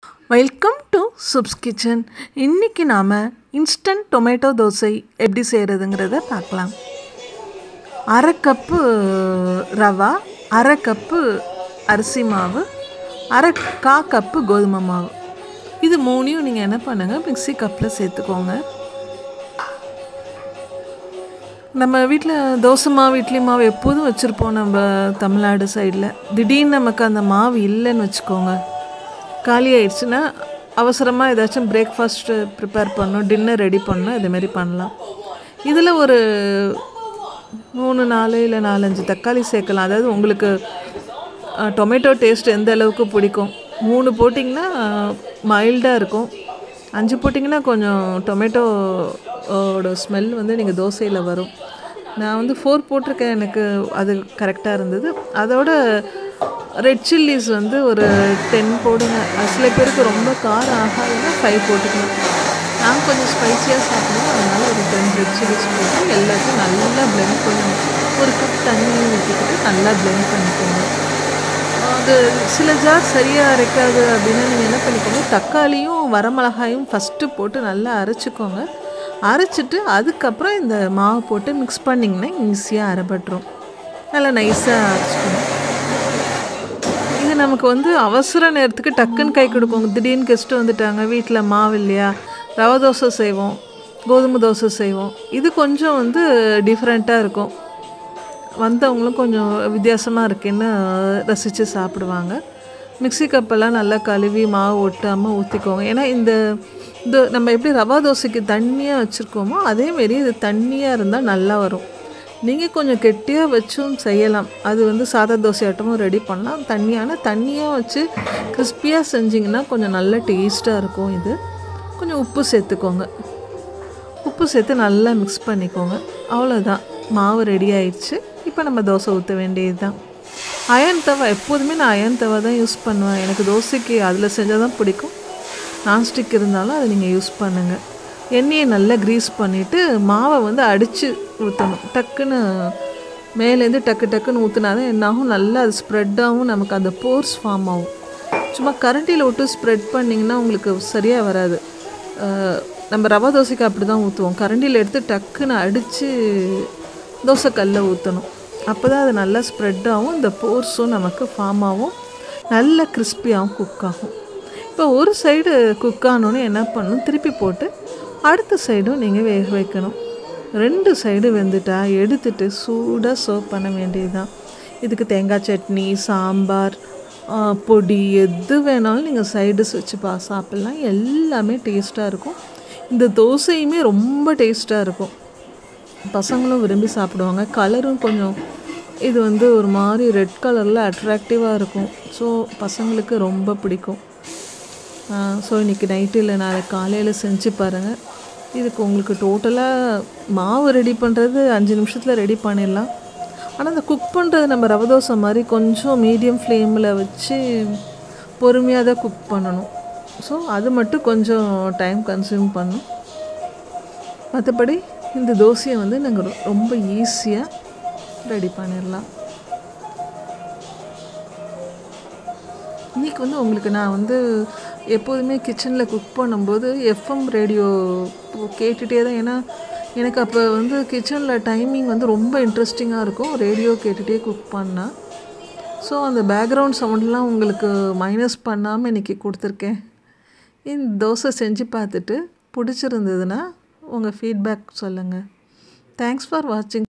welcome to சுப்ஸ் kitchen இன்றைக்கி நாம் instant tomato dosa எப்படி செய்கிறதுங்கிறத பார்க்கலாம் அரை கப்பு ரவா அரை கப்பு அரிசி மாவு அரை கா கப்பு கோதுமை மாவு இது மூணையும் நீங்கள் என்ன பண்ணுங்கள் மிக்ஸி கப்பில் சேர்த்துக்கோங்க நம்ம வீட்டில் தோசை மாவு இட்லி மாவு எப்போதும் வச்சுருப்போம் நம்ம தமிழ்நாடு சைடில் திடீர்னு நமக்கு அந்த மாவு இல்லைன்னு வச்சுக்கோங்க காலி ஆயிடுச்சுன்னா அவசரமாக ஏதாச்சும் பிரேக்ஃபாஸ்ட்டு ப்ரிப்பேர் பண்ணணும் டின்னர் ரெடி பண்ணணும் இதுமாரி பண்ணலாம் இதில் ஒரு மூணு நாலு இல்லை நாலஞ்சு தக்காளி சேர்க்கலாம் அதாவது உங்களுக்கு டொமேட்டோ டேஸ்ட் எந்த அளவுக்கு பிடிக்கும் மூணு போட்டிங்கன்னா மைல்டாக இருக்கும் அஞ்சு போட்டிங்கன்னா கொஞ்சம் டொமேட்டோட ஸ்மெல் வந்து நீங்கள் தோசையில் வரும் நான் வந்து ஃபோர் போட்டிருக்கேன் எனக்கு அது கரெக்டாக இருந்தது அதோட ரெட் சில்லிஸ் வந்து ஒரு டென் போடுங்க சில பேருக்கு ரொம்ப காரம் ஆகாதுன்னா ஃபைவ் போட்டுக்கலாம் நான் கொஞ்சம் ஸ்பைஸியாக சாப்பிடுவேன் அதனால் ஒரு டென் ரெட் சில்லிஸ் போட்டு எல்லாத்தையும் நல்லா பிளெண்ட் பண்ணணும் ஒரு கப் தண்ணி ஊற்றிக்கிட்டு நல்லா பிளெண்ட் பண்ணிக்கோங்க அது சில ஜார் சரியாக அரைக்காது அப்படின்னா நீங்கள் என்ன பண்ணிக்கோங்க தக்காளியும் வரமிளகாயும் ஃபஸ்ட்டு போட்டு நல்லா அரைச்சிக்கோங்க அரைச்சிட்டு அதுக்கப்புறம் இந்த மாவு போட்டு மிக்ஸ் பண்ணிங்கன்னா ஈஸியாக அரைப்பட்டுரும் நல்லா நைஸாக அரைச்சிக்கணும் இது நமக்கு வந்து அவசர நேரத்துக்கு டக்குன்னு கை கொடுக்கும் திடீர்னு கெஸ்ட்டு வந்துட்டாங்க வீட்டில் மாவு இல்லையா ரவை தோசை செய்வோம் கோதுமை தோசை செய்வோம் இது கொஞ்சம் வந்து டிஃப்ரெண்ட்டாக இருக்கும் வந்தவங்களும் கொஞ்சம் வித்தியாசமாக இருக்குன்னு ரசித்து சாப்பிடுவாங்க மிக்சி கப்பெல்லாம் நல்லா கழுவி மாவு ஒட்டாமல் ஊற்றிக்கோங்க ஏன்னா இந்த இது நம்ம எப்படி ரவா தோசைக்கு தண்ணியாக வச்சுருக்கோமோ அதேமாரி இது தண்ணியாக இருந்தால் நல்லா வரும் நீங்கள் கொஞ்சம் கெட்டியாக வச்சும் செய்யலாம் அது வந்து சாதா தோசை ஆட்டமும் ரெடி பண்ணலாம் தண்ணியான தண்ணியாக வச்சு கிறிஸ்பியாக செஞ்சிங்கன்னா கொஞ்சம் நல்ல டேஸ்ட்டாக இருக்கும் இது கொஞ்சம் உப்பு சேர்த்துக்கோங்க உப்பு சேர்த்து நல்லா மிக்ஸ் பண்ணிக்கோங்க அவ்வளோதான் மாவு ரெடி ஆயிடுச்சு இப்போ நம்ம தோசை ஊற்ற வேண்டியது தான் அயன் தவா எப்போதுமே நான் அயன் தவா தான் யூஸ் பண்ணுவேன் எனக்கு தோசைக்கு அதில் செஞ்சால் தான் பிடிக்கும் நான்ஸ்டிக் இருந்தாலும் அதை நீங்கள் யூஸ் பண்ணுங்கள் எண்ணெயை நல்லா க்ரீஸ் பண்ணிவிட்டு மாவை வந்து அடித்து ஊற்றணும் டக்குன்னு மேலேருந்து டக்கு டக்குன்னு ஊற்றினா தான் என்னாகும் நல்லா அது ஸ்ப்ரெட்டாகவும் நமக்கு அந்த போர்ஸ் ஃபார்ம் ஆகும் சும்மா கரண்டியில் விட்டு ஸ்ப்ரெட் பண்ணிங்கன்னா உங்களுக்கு சரியாக வராது நம்ம ரவா தோசைக்கு அப்படி தான் ஊற்றுவோம் கரண்டியில் எடுத்து டக்குன்னு அடித்து தோசைக்கல்ல ஊற்றணும் அப்போ தான் அது நல்லா ஸ்ப்ரெட் ஆகும் இந்த போர்ஸும் நமக்கு ஃபார்ம் ஆகும் நல்ல கிறிஸ்பியாகவும் குக் ஆகும் இப்போ ஒரு சைடு குக் ஆனோன்னு என்ன பண்ணணும் திருப்பி போட்டு அடுத்த சைடும் நீங்கள் வேக வைக்கணும் ரெண்டு சைடு வெந்துட்டா எடுத்துட்டு சூடாக சர்வ் பண்ண வேண்டியது தான் இதுக்கு தேங்காய் சட்னி சாம்பார் பொடி எது வேணாலும் நீங்கள் சைடிஸ் வச்சு பா சாப்பிட்லாம் எல்லாமே டேஸ்ட்டாக இருக்கும் இந்த தோசையுமே ரொம்ப டேஸ்ட்டாக இருக்கும் பசங்களும் விரும்பி சாப்பிடுவாங்க கலரும் கொஞ்சம் இது வந்து ஒரு மாதிரி ரெட் கலரில் அட்ராக்டிவாக இருக்கும் ஸோ பசங்களுக்கு ரொம்ப பிடிக்கும் ஸோ இன்றைக்கி நைட்டு இல்லை நாளைக்கு காலையில் செஞ்சு பாருங்கள் இதுக்கு உங்களுக்கு டோட்டலாக மாவு ரெடி பண்ணுறது அஞ்சு நிமிஷத்தில் ரெடி பண்ணிடலாம் ஆனால் இந்த குக் பண்ணுறது நம்ம ரவை தோசை மாதிரி கொஞ்சம் மீடியம் ஃப்ளேமில் வச்சு பொறுமையாக தான் குக் பண்ணணும் ஸோ அது மட்டும் கொஞ்சம் டைம் கன்சியூம் பண்ணும் மற்றபடி இந்த தோசையை வந்து நாங்கள் ரொம்ப ஈஸியாக ரெடி பண்ணிடலாம் இன்றைக்கி வந்து உங்களுக்கு நான் வந்து எப்போதுமே கிச்சனில் குக் பண்ணும்போது எஃப்எம் ரேடியோ கேட்டுகிட்டே தான் ஏன்னா எனக்கு அப்போ வந்து கிச்சனில் டைமிங் வந்து ரொம்ப இன்ட்ரெஸ்டிங்காக இருக்கும் ரேடியோ கேட்டுகிட்டே குக் பண்ணேன் ஸோ அந்த பேக்ரவுண்ட் சவுண்ட்லாம் உங்களுக்கு மைனஸ் பண்ணாமல் இன்றைக்கி கொடுத்துருக்கேன் இந்த தோசை செஞ்சு பார்த்துட்டு பிடிச்சிருந்ததுன்னா உங்கள் ஃபீட்பேக் சொல்லுங்கள் தேங்க்ஸ் ஃபார் வாட்சிங்